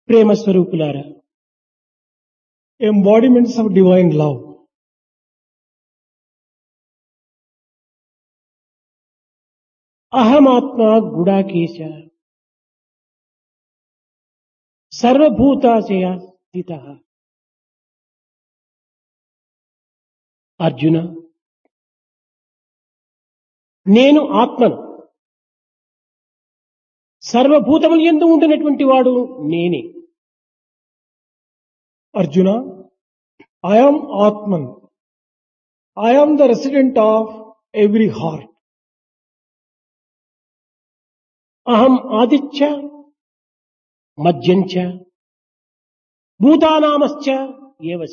ప్రేమ స్వరూపులారా embodiments of divine love. అహమాత్మ గుడాకేశ సర్వభూతాశయ స్థిత అర్జున నేను ఆత్మను సర్వభూతములు ఎందు ఉండినటువంటి వాడు నేనే Arjuna, I am Atman. I am the resident of every heart. అహం ఆదిత్య మధ్యంచ భూతానామశ్చ ఏవచ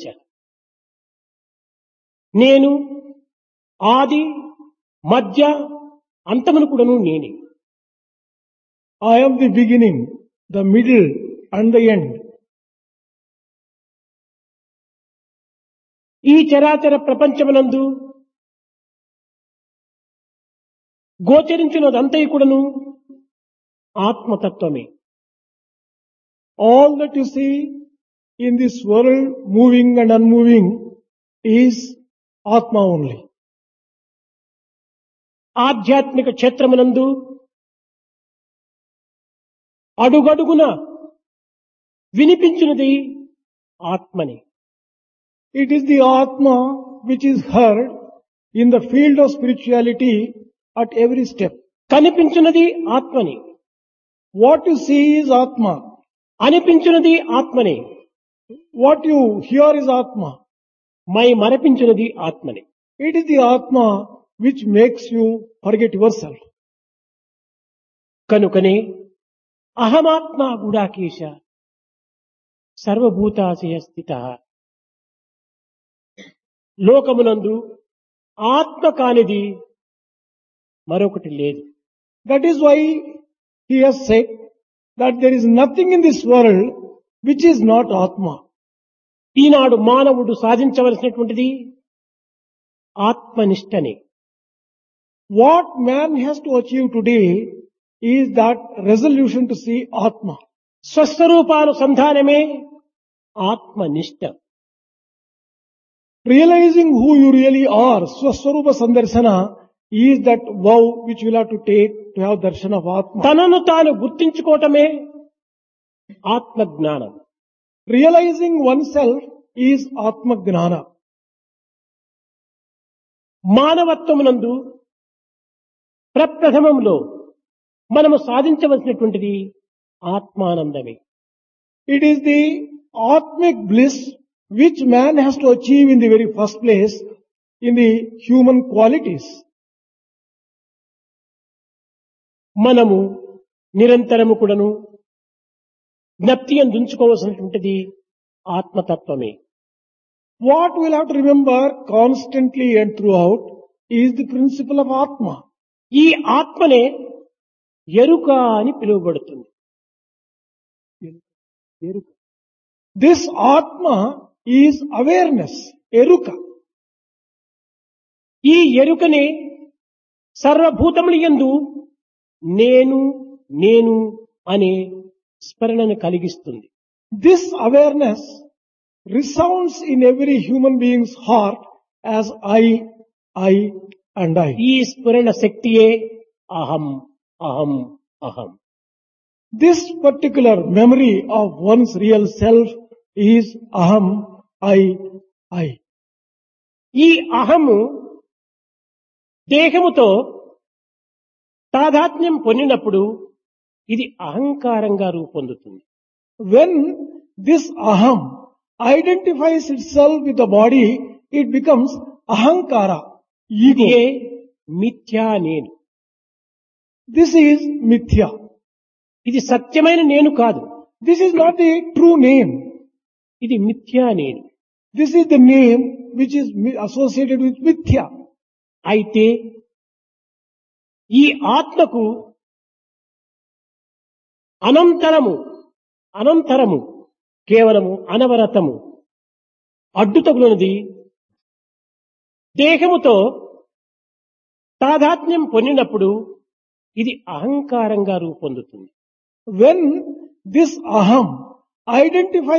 నేను ఆది మధ్య అంతమును కూడాను నేనే I am the beginning, the middle and the end. ఈ చరాచర ప్రపంచమునందు గోచరించినదంతయు కూడాను ఆత్మతత్వమే All that you see in this world, moving and unmoving, is Atma only. ఆధ్యాత్మిక క్షేత్రమునందు అడుగడుగున వినిపించినది ఆత్మని It is the Atma which is heard in the field of spirituality at every step. కనిపించినది ఆత్మని What you see is Atma. అనిపించినది ఆత్మని What you hear is Atma. మై మరపించినది ఆత్మని It is the Atma which makes you forget yourself. కనుకనే అహమాత్మ గుడాకేశ సర్వభూతాశయ స్థిత లోకమునందు ఆత్మ కానిది మరొకటి లేదు That is why he has said that there is nothing in this world which is not Atma. ఈనాడు మానవుడు సాధించవలసినటువంటిది ఆత్మనిష్టని What man has to achieve today is that resolution to see Atma. స్వస్వరూపానుసంధానమే ఆత్మనిష్ట Realizing who you really are, Swaswarupa Sandarsana, is that vow which you will have to take to have darshan of Atma. తనను తాను గుర్తించుకోవటమే ఆత్మజ్ఞానం Realizing oneself is Atma Gnana. మానవత్వమునందు ప్రప్రథమంలో మనము సాధించవలసినటువంటిది ఆత్మానందమే It is the Atmic bliss which man has to achieve in the very first place in the human qualities. మనము నిరంతరము కూడాను జ్ఞప్తి అందించుకోవలసినటువంటిది ఆత్మతత్వమే What we'll have to remember constantly and throughout is the principle of Atma. ఈ ఆత్మనే ఎరుక అని పిలువబడుతుంది ఎరుక This Atma is awareness, Eruka. ఈ ఎరుకనే సర్వభూతములు యందు నేను నేను అనే స్మరణను కలిగిస్తుంది This awareness resounds in every human being's heart as I, I and I. ఈ స్ఫురణ శక్తియే అహం అహం అహం This particular memory of one's real self is Aham, I, I. ఈ అహము దేహముతో తాదాత్మ్యం పొందినప్పుడు ఇది అహంకారంగా రూపొందుతుంది When this Aham identifies itself with the body, it becomes Ahankara, ఇదే ego. మిథ్యా నేను This is Mithya. ఇది సత్యమైన నేను కాదు This is not the true name. ఇది మిథ్యా నేను This is the name which is mi- associated with Mithya. అయితే ఈ ఆత్మకు అనంతరము అనంతరము కేవలము అనవరతము అడ్డు తగులున్నది దేహముతో తాదాత్మ్యం పొందినప్పుడు ఇది అహంకారంగా రూపొందుతుంది When this Aham Identify